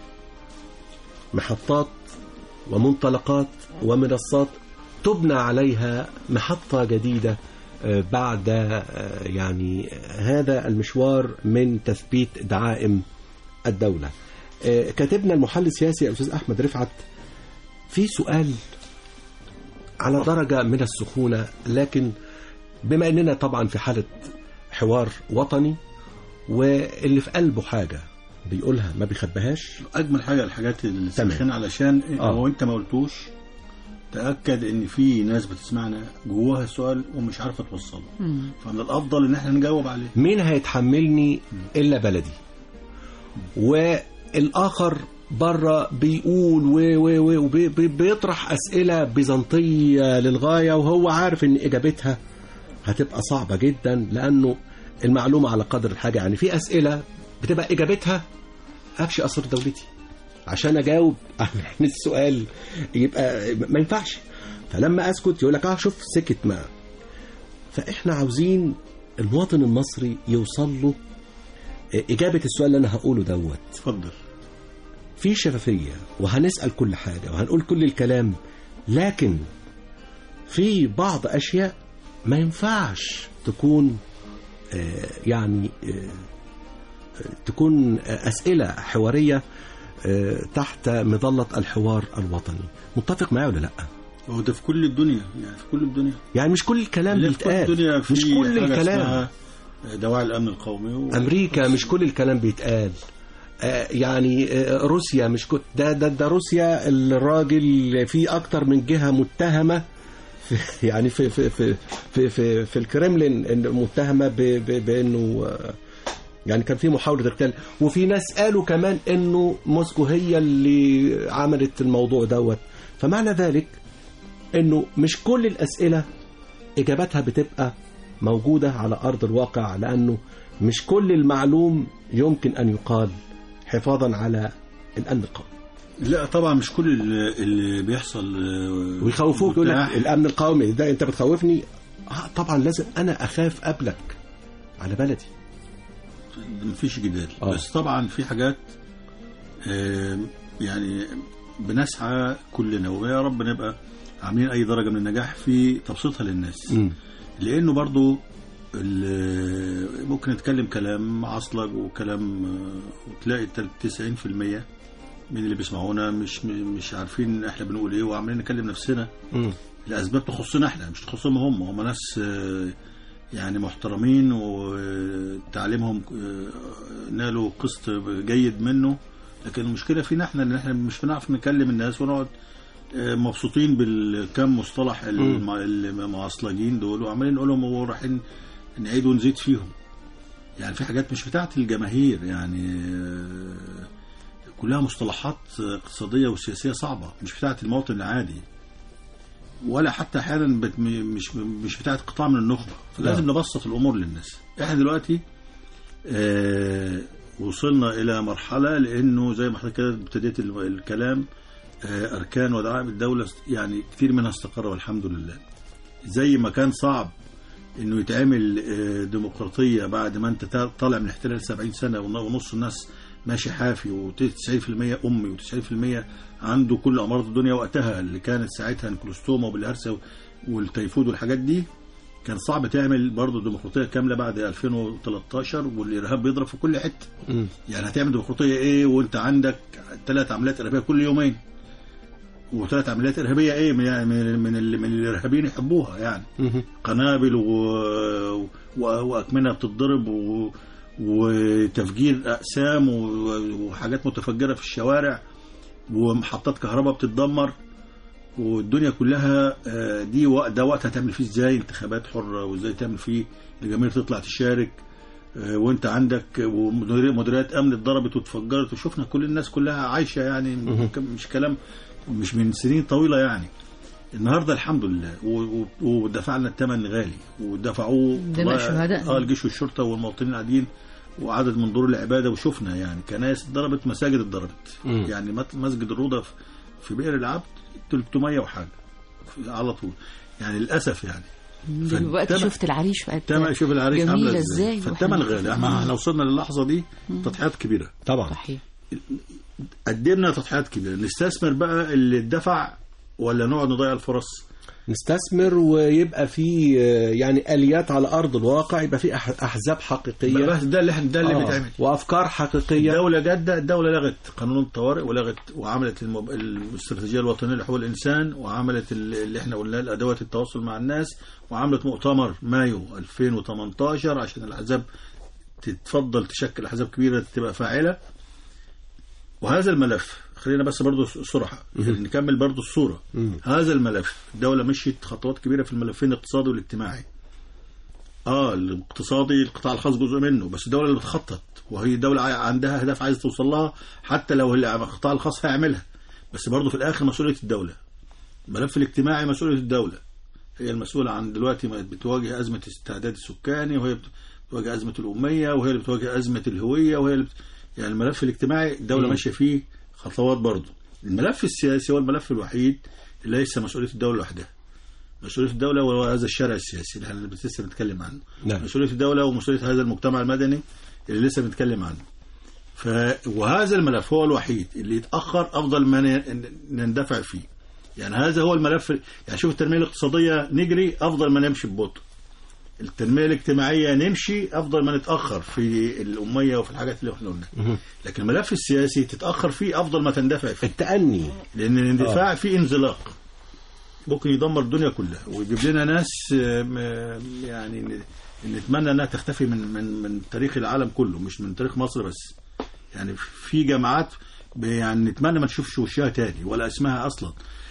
محطات ومنطلقات ومنصات تبنى عليها محطة جديدة آه، بعد آه، يعني هذا المشوار من تثبيت دعائم الدولة آه، كاتبنا المحلل السياسي الأستاذ أحمد رفعت في سؤال على درجة من السخونة لكن بما أننا طبعا في حالة حوار وطني واللي في قلبه حاجة بيقولها ما بيخبيهاش اجمل حاجه الحاجات اللي تمام. سخن علشان آه. هو انت ما قلتوش تاكد ان في ناس بتسمعنا جواها السؤال ومش عارفه توصله فمن الافضل ان احنا نجاوب عليه مين هيتحملني الا بلدي والاخر بره بيقول و و و وبي- بي- بيطرح اسئله بيزنطيه للغايه وهو عارف ان اجابتها هتبقى صعبه جدا لانه المعلومه على قدر الحاجه يعني في اسئله بتبقى اجابتها افشي اسر دولتي عشان اجاوب عن السؤال يبقى ما ينفعش فلما اسكت يقول لك اه شوف سكت ما فاحنا عاوزين المواطن المصري يوصل له إجابة السؤال اللي أنا هقوله دوت اتفضل في شفافية وهنسأل كل حاجة وهنقول كل الكلام لكن في بعض أشياء ما ينفعش تكون آه، يعني آه، آه، تكون آه، أسئلة حوارية آه، تحت مظلة الحوار الوطني متفق معايا ولا لأ؟ هو ده في كل الدنيا يعني في كل الدنيا يعني مش كل الكلام اللي في كل بيتقال الدنيا في مش كل حاجة الكلام اسمها دواعي الامن القومي و... امريكا مش كل الكلام بيتقال آه، يعني آه، روسيا مش كل ده ده ده روسيا الراجل في اكتر من جهه متهمه في يعني في في في في في, في الكرemlin إن متهمه ب- ب- بانه آه، يعني كان في محاوله اغتيال وفي ناس قالوا كمان انه موسكو هي اللي عملت الموضوع دوت فمعنى ذلك انه مش كل الاسئله اجاباتها بتبقى موجوده على ارض الواقع لانه مش كل المعلوم يمكن ان يقال حفاظا على الامن القومي لا طبعا مش كل اللي, اللي بيحصل آه، ويخوفوك يقول لك متاح. الامن القومي ده انت بتخوفني آه طبعا لازم انا اخاف قبلك على بلدي مفيش جدال آه. بس طبعا في حاجات آه، يعني بنسعى كلنا ويا رب نبقى عاملين اي درجه من النجاح في تبسيطها للناس لانه برضو ال- ممكن نتكلم كلام عصلج وكلام آه، وتلاقي تل- 90% من اللي بيسمعونا مش مش عارفين احنا بنقول ايه وعمالين نكلم نفسنا مم. الاسباب تخصنا احنا مش تخصهم هم هم ناس آه، يعني محترمين وتعليمهم آه، نالوا قسط جيد منه لكن المشكله فينا احنا ان احنا مش بنعرف نكلم الناس ونقعد آه، مبسوطين بالكم مصطلح الم- المعصلجين دول وعمالين نقول لهم ورايحين نعيد ونزيد فيهم يعني في حاجات مش بتاعت الجماهير يعني آه، كلها مصطلحات اقتصاديه وسياسيه صعبه مش بتاعت المواطن العادي ولا حتى احيانا بت- م- مش مش بتاعت قطاع من النخبه فلازم نبسط الامور للناس احنا دلوقتي آه وصلنا الى مرحله لانه زي ما حضرتك كده ابتديت ال- الكلام آه اركان ودعائم الدوله يعني كتير منها استقر والحمد لله زي ما كان صعب انه يتعمل آه، ديمقراطيه بعد ما انت تا- طالع من احتلال 70 سنه ون- ونص الناس ماشي حافي و90% امي و90% عنده كل امراض الدنيا وقتها اللي كانت ساعتها الكولوستوما والهرسه والتيفود والحاجات دي كان صعب تعمل برضه ديمقراطيه كامله بعد 2013 والارهاب بيضرب في كل حته مم. يعني هتعمل ديمقراطيه ايه وانت عندك ثلاث عمليات ارهابيه كل يومين وثلاث عمليات ارهابيه ايه من يعني من من, ال- من الارهابيين يحبوها يعني مم. قنابل و... و... واكمنه بتتضرب و... وتفجير اقسام و... وحاجات متفجره في الشوارع ومحطات كهرباء بتتدمر والدنيا كلها آه، دي وقت ده وقت هتعمل فيه ازاي انتخابات حره وازاي تعمل فيه الجماهير تطلع تشارك آه، وانت عندك ومديري- مديريات امن اتضربت واتفجرت وشفنا كل الناس كلها عايشه يعني مش كلام مش من سنين طويله يعني النهارده الحمد لله و- و- ودفعنا الثمن غالي ودفعوه دماء شهداء. اه الجيش والشرطه والمواطنين قاعدين وعدد من دور العباده وشفنا يعني كنائس اتضربت مساجد اتضربت مم. يعني مت- مسجد الروضه في- في بئر العبد 300 وحاجه في- على طول يعني للاسف يعني دلوقتي فالتمن- شفت العريش بقت الثمن شوف العريس جميلة عامله ازاي فالثمن وإحنا- غالي احنا احنا وصلنا للحظه دي تضحيات كبيره طبعا صحيح قدمنا تضحيات كبيره نستثمر بقى اللي اتدفع ولا نقعد نضيع الفرص نستثمر ويبقى في آه، يعني اليات على ارض الواقع يبقى في أح- احزاب حقيقيه بس ده اللي احنا ده اللي آه، بيتعمل وافكار حقيقيه الدولة جادة الدولة لغت قانون الطوارئ ولغت وعملت المب... الاستراتيجية الوطنية لحقوق الإنسان وعملت ال- اللي احنا قلناه الأدوات التواصل مع الناس وعملت مؤتمر مايو 2018 عشان الأحزاب تتفضل تشكل أحزاب كبيرة تبقى فاعلة وهذا الملف خلينا بس برضو صراحة نكمل برضو الصورة هذا الملف الدولة مشيت خطوات كبيرة في الملفين الاقتصادي والاجتماعي اه الاقتصادي القطاع الخاص جزء منه بس الدوله اللي بتخطط وهي دولة ع- عندها أهداف عايزة توصل لها حتى لو اللي القطاع الخاص هيعملها بس برضه في الآخر مسؤولية الدولة الملف الاجتماعي مسؤولية الدولة هي المسؤولة عن دلوقتي ما بتواجه أزمة التعداد السكاني وهي بتواجه أزمة الأمية وهي اللي بتواجه أزمة الهوية وهي اللي بت... يعني الملف الاجتماعي الدولة ماشية فيه خطوات برضه الملف السياسي هو الملف الوحيد اللي ليس مسؤولية الدولة لوحدها مسؤولية الدولة وهو هذا الشارع السياسي اللي احنا لسه بنتكلم عنه نعم. مسؤولية الدولة ومسؤولية هذا المجتمع المدني اللي لسه بنتكلم عنه ف... وهذا الملف هو الوحيد اللي يتأخر أفضل ما ن- نندفع فيه يعني هذا هو الملف يعني شوف التنمية الاقتصادية نجري أفضل ما نمشي ببطء التنمية الاجتماعية نمشي أفضل ما نتأخر في الأمية وفي الحاجات اللي احنا قلناها لكن الملف السياسي تتأخر فيه أفضل ما تندفع فيه التأني لأن الاندفاع فيه انزلاق ممكن يدمر الدنيا كلها ويجيب لنا ناس آم، آم، يعني ن- نتمنى انها تختفي من من من تاريخ العالم كله مش من تاريخ مصر بس يعني في جماعات ب- يعني نتمنى ما نشوفش وشها تاني ولا اسمها اصلا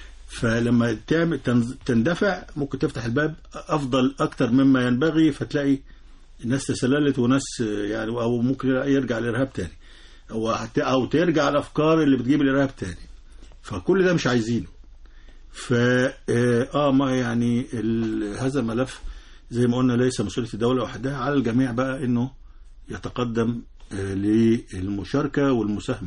فلما تعمل تنز- تندفع ممكن تفتح الباب افضل اكتر مما ينبغي فتلاقي الناس تسللت وناس آه، يعني او ممكن يرجع الارهاب تاني او حتى او ترجع الافكار اللي بتجيب الارهاب تاني فكل ده مش عايزينه ف اه آه، ما يعني ال- هذا الملف زي ما قلنا ليس مسؤوليه الدوله وحدها على الجميع بقى انه يتقدم آه، للمشاركه والمساهمه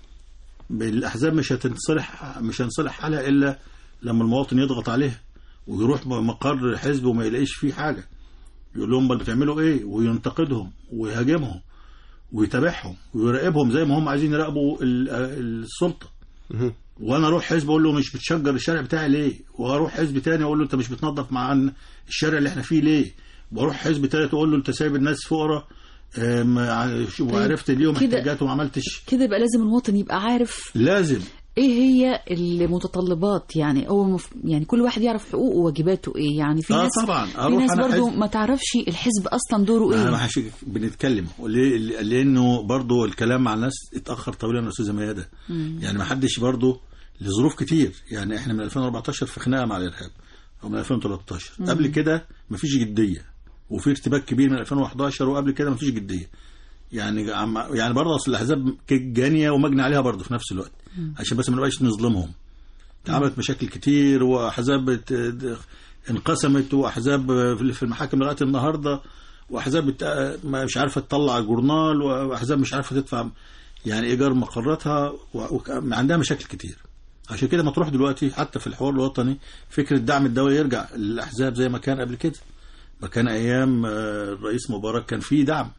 الاحزاب مش هتنصلح مش هنصلح حالها الا لما المواطن يضغط عليها ويروح مقر حزب وما يلاقيش فيه حاجه يقول لهم بل بتعملوا ايه وينتقدهم ويهاجمهم ويتابعهم ويراقبهم زي ما هم عايزين يراقبوا ال- السلطه مهم. وانا اروح حزب اقول له مش بتشجر الشارع بتاعي ليه واروح حزب تاني اقول له انت مش بتنظف مع الشارع اللي احنا فيه ليه واروح حزب تالت اقول له انت سايب الناس فقراء آم، ع- شو- وعرفت اليوم كده- احتياجاتهم وما عملتش كده يبقى لازم المواطن يبقى عارف لازم ايه هي المتطلبات يعني هو مف... يعني كل واحد يعرف حقوقه وواجباته ايه يعني في آه ناس طبعا. في أروح ناس أنا برضو حزب. ما تعرفش الحزب اصلا دوره انا ايه ما حش بنتكلم وليه لانه برضو الكلام مع الناس اتاخر طويلا يا استاذه ميادة يعني ما حدش برضو لظروف كتير يعني احنا من 2014 في خناقه مع الارهاب او من 2013 قبل كده ما فيش جديه وفي ارتباك كبير من 2011 وقبل كده ما فيش جديه يعني عم يعني برضه اصل الاحزاب جانيه ومجني عليها برضه في نفس الوقت عشان بس ما نبقاش نظلمهم اتعملت مشاكل كتير واحزاب ات- انقسمت واحزاب في المحاكم لغايه النهارده واحزاب بت- ما مش عارفه تطلع جورنال واحزاب مش عارفه تدفع يعني ايجار مقراتها و- وك- عندها مشاكل كتير عشان كده مطروح دلوقتي حتى في الحوار الوطني فكره دعم الدوله يرجع للاحزاب زي ما كان قبل كده ما كان ايام آه، الرئيس مبارك كان في دعم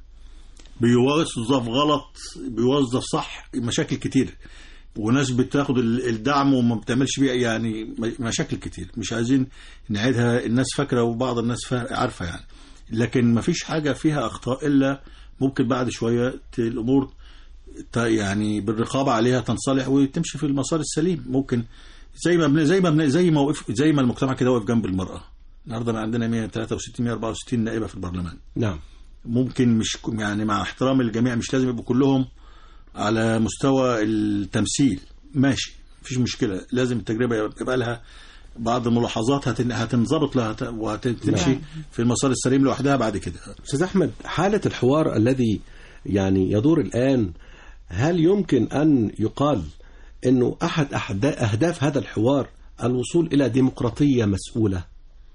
بيوظف غلط بيوظف صح مشاكل كتير وناس بتاخد ال- الدعم وما بتعملش بيه يعني م- مشاكل كتير مش عايزين نعيدها الناس فاكره وبعض الناس فا- عارفه يعني لكن ما فيش حاجه فيها اخطاء الا ممكن بعد شويه ت- الامور ت- يعني بالرقابه عليها تنصلح وتمشي في المسار السليم ممكن زي ما بن- زي ما بن- زي ما وقف زي ما المجتمع كده واقف جنب المراه النهارده بقى عندنا 163 164 نائبه في البرلمان نعم ممكن مش ك- يعني مع احترام الجميع مش لازم يبقوا كلهم على مستوى التمثيل ماشي مفيش مشكلة لازم التجربة يبقى لها بعض الملاحظات هتن- هتنضبط لها هت- وهتمشي نعم. في المسار السليم لوحدها بعد كده استاذ احمد حاله الحوار الذي يعني يدور الان هل يمكن ان يقال انه احد أحدا- اهداف هذا الحوار الوصول الى ديمقراطيه مسؤوله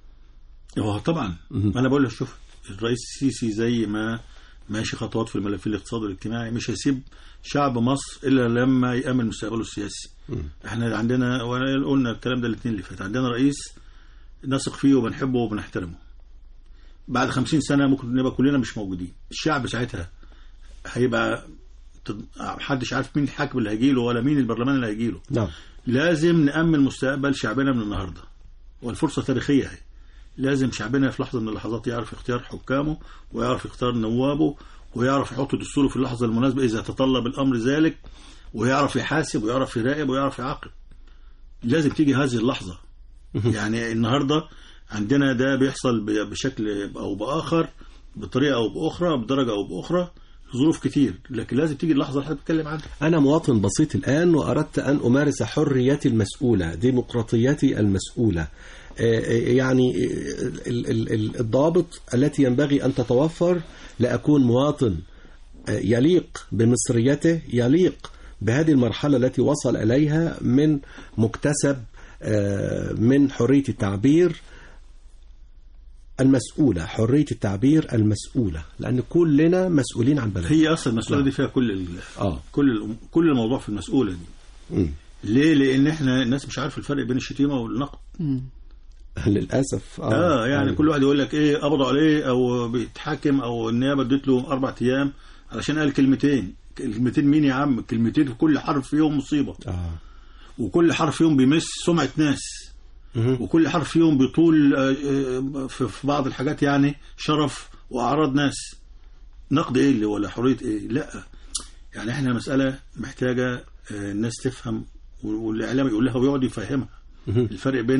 هو طبعا مهم. انا بقول لك شوف الرئيس السيسي زي ما ماشي خطوات في الملف الاقتصادي والاجتماعي مش هيسيب شعب مصر الا لما يامن مستقبله السياسي احنا عندنا وانا قلنا الكلام ده الاثنين اللي فات عندنا رئيس نثق فيه وبنحبه وبنحترمه بعد خمسين سنة ممكن نبقى كلنا مش موجودين الشعب ساعتها هيبقى تد- محدش عارف مين الحاكم اللي هيجيله ولا مين البرلمان اللي هيجيله نعم لازم نأمن مستقبل شعبنا من النهارده والفرصة تاريخية اهي لازم شعبنا في لحظة من اللحظات يعرف يختار حكامه ويعرف يختار نوابه ويعرف يحط دستوره في اللحظة المناسبة إذا تطلب الأمر ذلك ويعرف يحاسب ويعرف يراقب ويعرف يعاقب لازم تيجي هذه اللحظة يعني النهاردة عندنا ده بيحصل ب- بشكل أو بآخر بطريقة أو بأخرى بدرجة أو بأخرى ظروف كتير لكن لازم تيجي اللحظة اللي احنا بنتكلم عنها أنا مواطن بسيط الآن وأردت أن أمارس حريتي المسؤولة ديمقراطيتي المسؤولة آه، آه، يعني آه، ال- ال- ال- الضوابط التي ينبغي أن تتوفر لأكون مواطن آه، يليق بمصريته يليق بهذه المرحلة التي وصل إليها من مكتسب آه، من حرية التعبير المسؤولة حرية التعبير المسؤولة لأن كلنا مسؤولين عن بلدنا هي أصلا المسؤولة دي فيها كل ال... آه. كل الأم- كل الموضوع في المسؤولة دي مم. ليه؟ لأن احنا الناس مش عارفة الفرق بين الشتيمة والنقد للأسف اه يعني أيوة. كل واحد يقول لك ايه قبضوا عليه او بيتحاكم او النيابه ادت له اربع ايام علشان قال كلمتين كلمتين مين يا عم كلمتين في كل حرف فيهم مصيبه آه. وكل حرف فيهم بيمس سمعه ناس مهم. وكل حرف فيهم بيطول آه، آه، في في بعض الحاجات يعني شرف واعراض ناس نقد ايه اللي ولا حريه ايه لا يعني احنا مساله محتاجه آه، الناس تفهم والاعلام يقول لها ويقعد يفهمها مهم. الفرق بين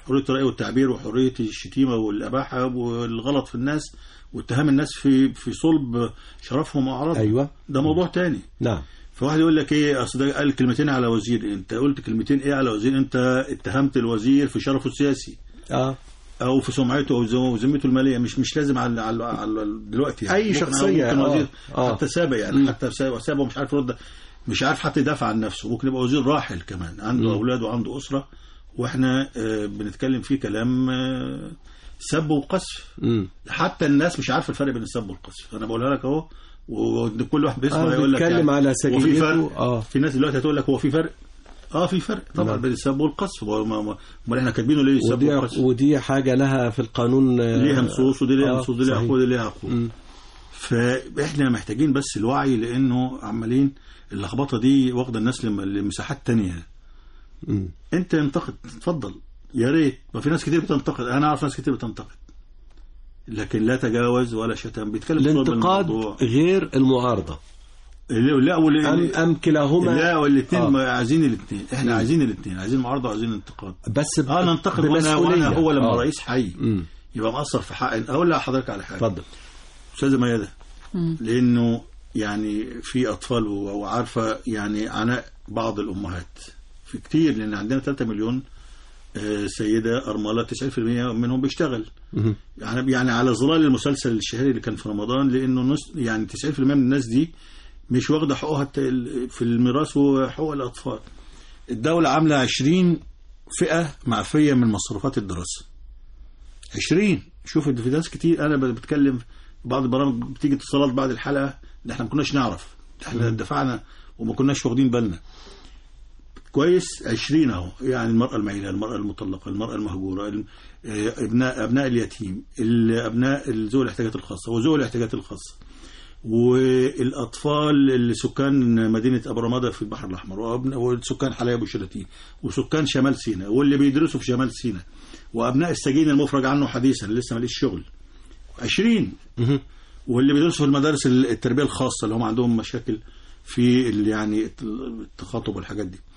حريه الراي والتعبير وحريه الشتيمه والاباحه والغلط في الناس واتهام الناس في في صلب شرفهم واعراضهم أيوة. ده موضوع تاني نعم فواحد يقول لك ايه اصل ده قال كلمتين على وزير انت قلت كلمتين ايه على وزير انت اتهمت الوزير في شرفه السياسي اه او في سمعته او زم- وذمته الماليه مش مش لازم على على, على دلوقتي يعني أي ممكن- شخصية، ممكن آه، وزير آه. حتى سابق يعني حتى سابق سابق ومش عارف يرد مش عارف حتى يدافع عن نفسه ممكن يبقى وزير راحل كمان عنده اولاد وعنده اسره واحنا آه، بنتكلم فيه كلام آه، سب وقذف مم. حتى الناس مش عارفه الفرق بين السب والقذف انا بقولها لك اهو وكل واحد بيسمع آه، يقول لك بيتكلم على هو في سجيته، فرق آه. في ناس دلوقتي هتقول لك هو في فرق اه في فرق طبعا نعم. بين السب والقذف هو ما- ما- امال احنا كاتبينه ليه السب ودي والقذف ودي حاجة لها في القانون آه، ليها نصوص ودي ليها آه، نصوص ودي ليها صحيح. حقوق ودي ليها حقوق مم. فاحنا محتاجين بس الوعي لانه عمالين اللخبطه دي واخده الناس لم- لمساحات تانية مم. انت انتقد اتفضل يا ريت ما في ناس كتير بتنتقد انا اعرف ناس كتير بتنتقد لكن لا تجاوز ولا شتم بيتكلم في صلب الانتقاد الموضوع. غير المعارضة لا لا وال- أم أم كلاهما لا والاثنين آه. عايزين الاثنين احنا عايزين الاثنين عايزين معارضه وعايزين انتقاد بس ب- اه ننتقد وانا بمسؤولية. وانا هو لما آه. رئيس حي مم. يبقى مقصر في حق اقول لحضرتك على حاجه اتفضل استاذه ميادة لانه يعني في اطفال و- وعارفه يعني عناء بعض الامهات في كتير لان عندنا 3 مليون آه، سيده ارمله 90% منهم بيشتغل مهم. يعني يعني على ظلال المسلسل الشهري اللي كان في رمضان لانه نص يعني 90% من الناس دي مش واخده حقوقها الت- في الميراث وحقوق الاطفال الدوله عامله 20 فئه معفيه من مصروفات الدراسه 20 شوف في ناس كتير انا بتكلم بعض البرامج بتيجي اتصالات بعد الحلقه ده احنا ما كناش نعرف ده احنا دفعنا وما كناش واخدين بالنا كويس 20 اهو يعني المراه المعيله المراه المطلقه المراه المهجوره الم- آه، ابناء ابناء اليتيم الابناء ذوي الاحتياجات الخاصه وذوي الاحتياجات الخاصه والاطفال اللي سكان مدينه ابو رمادة في البحر الاحمر وأبن- وسكان حلايب وشلاتين وسكان شمال سيناء واللي بيدرسوا في شمال سيناء وابناء السجين المفرج عنه حديثا لسه ماليش شغل 20 مهم. واللي بيدرسوا في المدارس التربيه الخاصه اللي هم عندهم مشاكل في ال- يعني التخاطب والحاجات دي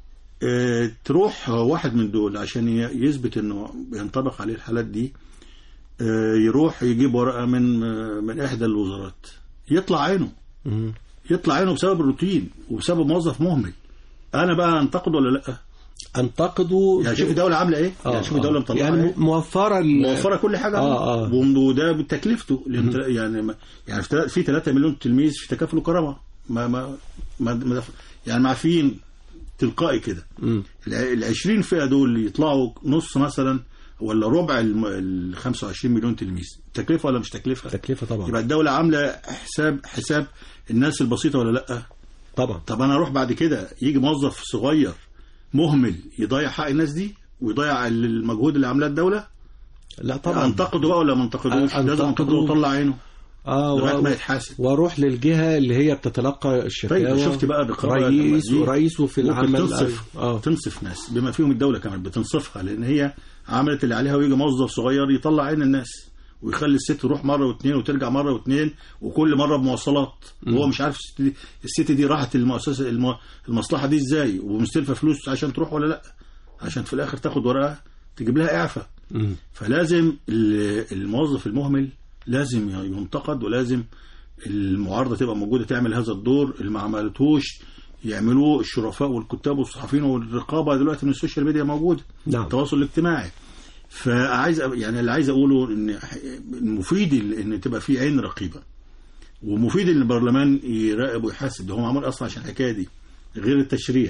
آه، تروح واحد من دول عشان ي- يثبت انه ينطبق عليه الحالات دي آه، يروح يجيب ورقه من آه، من احدى الوزارات يطلع عينه مهم. يطلع عينه بسبب الروتين وبسبب موظف مهمل انا بقى انتقد ولا لا انتقدوا يعني شوف الدوله عامله ايه آه، يعني شوف الدوله آه. مطلعه يعني إيه؟ موفرة ال- موفره كل حاجه آه، آه. وده بتكلفته لأن تل- يعني ما- يعني في تل- في 3 مليون تلميذ في تكافل وكرامه ما ما ما, ما دف- يعني معفيين تلقائي كده مم. ال 20 فئه دول يطلعوا نص مثلا ولا ربع ال 25 مليون تلميذ تكلفه ولا مش تكلفه؟ تكلفة طبعا يبقى الدوله عامله حساب حساب الناس البسيطه ولا لا؟ طبعا طب انا اروح بعد كده يجي موظف صغير مهمل يضيع حق الناس دي ويضيع المجهود اللي عاملاه الدوله لا طبعا انتقده بقى ولا ما انتقدوش أ- لازم أنتقده. انتقده واطلع عينه اه لغايه و- ما يتحاسب واروح للجهه اللي هي بتتلقى الشكاوى طيب شفت بقى الرقابه رئيس لما دي ورئيسه في ممكن العمل تنصف اه تنصف ناس بما فيهم الدوله كمان بتنصفها لان هي عملت اللي عليها ويجي موظف صغير يطلع عين الناس ويخلي الست تروح مره واثنين وترجع مره واثنين وكل مره بمواصلات وهو مش عارف الست دي, الست دي راحت المؤسسه الم- المصلحه دي ازاي ومستلفه فلوس عشان تروح ولا لا عشان في الاخر تاخد ورقه تجيب لها اعفاء مم. فلازم ال- الموظف المهمل لازم ينتقد ولازم المعارضه تبقى موجوده تعمل هذا الدور اللي ما عملتهوش يعملوه الشرفاء والكتاب والصحفيين والرقابه دلوقتي من السوشيال ميديا موجوده نعم. التواصل الاجتماعي فعايز أ- يعني اللي عايز اقوله ان المفيد ان تبقى في عين رقيبه ومفيد ان البرلمان يراقب ويحاسب ده هو معمول اصلا عشان الحكايه دي غير التشريع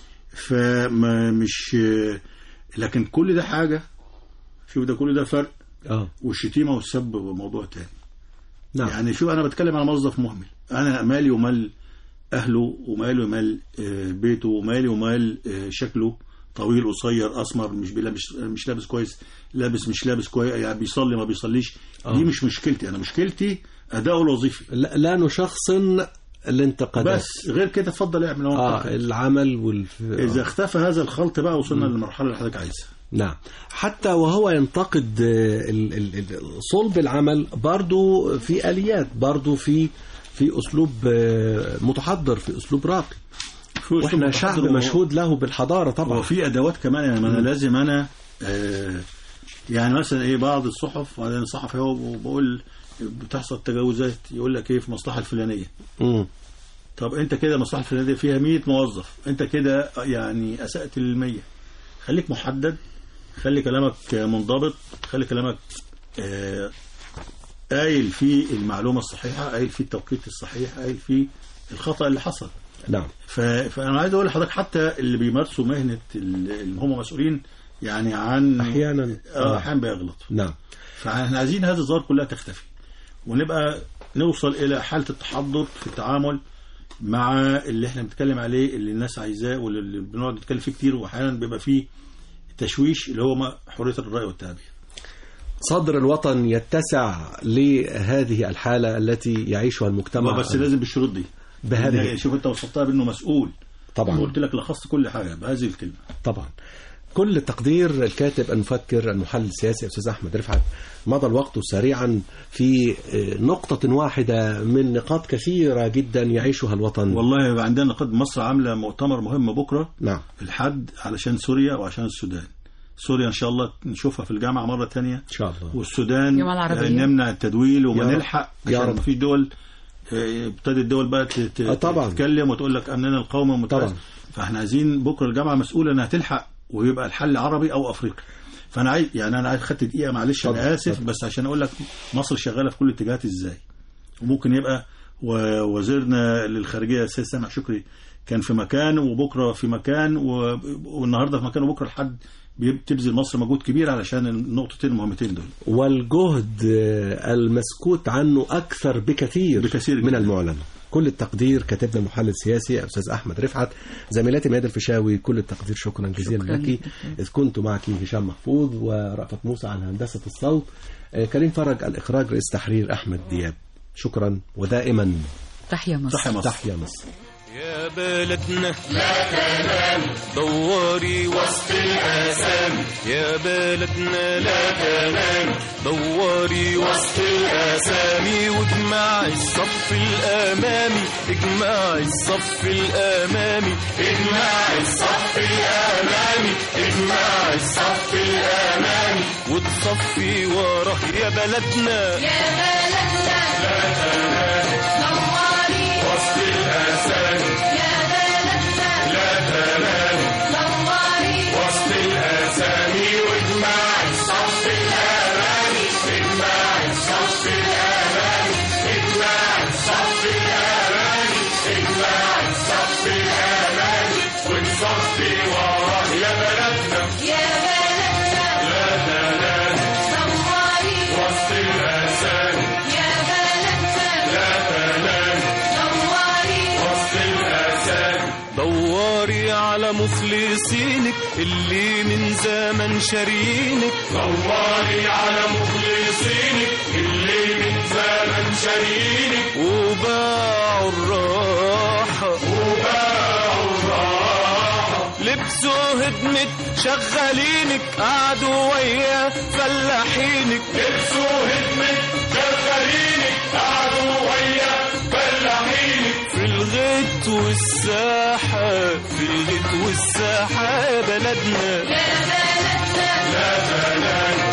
فما مش لكن كل ده حاجه شوف ده كل ده فرق اه والشتيمه والسب موضوع تاني نعم يعني شوف انا بتكلم على موظف مهمل انا مالي ومال اهله ومالي ومال آه، بيته ومالي ومال آه، شكله طويل قصير اسمر مش بيلبس مش لابس كويس لابس مش لابس كويس يعني بيصلي ما بيصليش آه. دي مش مشكلتي انا مشكلتي اداؤه الوظيفي لا, لا نشخصن الانتقادات بس غير كده اتفضل اعمل هو اه انتقد. العمل والف... اذا اختفى هذا الخلط بقى وصلنا للمرحله اللي حضرتك عايزها نعم حتى وهو ينتقد آه، ال- ال- ال- صلب العمل برضو في آليات برضو في في أسلوب آه، متحضر في أسلوب راقي واحنا شعب مشهود له بالحضارة هو طبعا في ادوات كمان يعني ما انا لازم انا آه يعني مثلا ايه بعض الصحف بعدين صحفي هو بقول بتحصل تجاوزات يقول لك ايه في المصلحه الفلانيه مم. طب انت كده المصلحه الفلانيه دي فيها 100 موظف انت كده يعني اسأت للمية خليك محدد خلي كلامك منضبط خلي كلامك آه، قايل فيه المعلومه الصحيحه قايل فيه التوقيت الصحيح قايل فيه الخطا اللي حصل نعم ف... فانا عايز اقول لحضرتك حتى اللي بيمارسوا مهنه ال- اللي هم مسؤولين يعني عن أحيانا اه احيانا بيغلطوا نعم فاحنا عايزين هذه الظواهر كلها تختفي ونبقى نوصل الى حاله التحضر في التعامل مع اللي احنا بنتكلم عليه اللي الناس عايزاه واللي بنقعد نتكلم فيه كتير واحيانا بيبقى فيه تشويش اللي هو ما- حريه الراي والتعبير صدر الوطن يتسع لهذه الحالة التي يعيشها المجتمع بس لازم بالشروط دي بهذه يعني شوف انت وصفتها بانه مسؤول طبعا قلت لك لخصت كل حاجه بهذه الكلمه طبعا كل تقدير الكاتب المفكر المحلل السياسي أستاذ أحمد رفعت مضى الوقت سريعا في آه، نقطة واحدة من نقاط كثيرة جدا يعيشها الوطن والله يبقى عندنا قد مصر عامله مؤتمر مهم بكره نعم الحد علشان سوريا وعشان السودان سوريا ان شاء الله نشوفها في الجامعه مره تانية إن شاء الله والسودان الجامعة العربية. آه، نمنع التدويل يا وما رب. نلحق يا عشان رب. في دول آه، ابتدت الدول بقى ت- ت- آه، طبعا. تتكلم وتقول لك امننا القومي ومتعز طبعا. فاحنا عايزين بكره الجامعه مسؤوله انها تلحق ويبقى الحل عربي او افريقي فانا عايز يعني انا عايز خدت دقيقه معلش اتفضل، انا اسف اتفضل. بس عشان اقول لك مصر شغاله في كل الاتجاهات ازاي وممكن يبقى ووزيرنا للخارجيه السيد سامح شكري كان في مكان وبكره في مكان و- والنهارده في مكان وبكره لحد بتبذل مصر مجهود كبير علشان النقطتين المهمتين دول والجهد آه، المسكوت عنه أكثر بكثير, بكثير من جداً. المعلن كل التقدير كاتبنا المحلل السياسي أستاذ أحمد رفعت زميلاتي ميادة الفيشاوي كل التقدير شكرا جزيلا شكراً لك جداً. إذ كنت معك هشام محفوظ ورأفت موسى على هندسة الصوت آه، كريم فرج الإخراج رئيس تحرير أحمد دياب شكرا ودائما تحيا مصر صح يا مصر تحيا مصر يا بلدنا لا تنام دوري وسط الآثام يا بلدنا لا تنام دوري وسط الآثام واجمع الصف الأمامي اجمع الصف الأمامي اجمع الصف الأمامي اجمع الصف الأمامي وتصفي وراه يا بلدنا وسط الآثام وسط الأسامي واجمع الصف الأمامي اجمع الصف الأمامي اجمع الصف الأمامي اجمع الصف الأمامي ونصفي وراه يا بلدنا لا تنام وسط الأسامي لا تنام وسط الأسامي دوري على مخلصينك اللي من زمن شارينك دوري على مخلصينك اللي من زمن شارينك وباعوا الراحة وباعوا الراحة لبسوا هدمة شغالينك قعدوا ويا فلاحينك لبسوا هدمة شغالينك قعدوا ويا فلاحينك في الغيط والساحة في الغيط والساحة يا بلدنا لا بلدنا لا بلدنا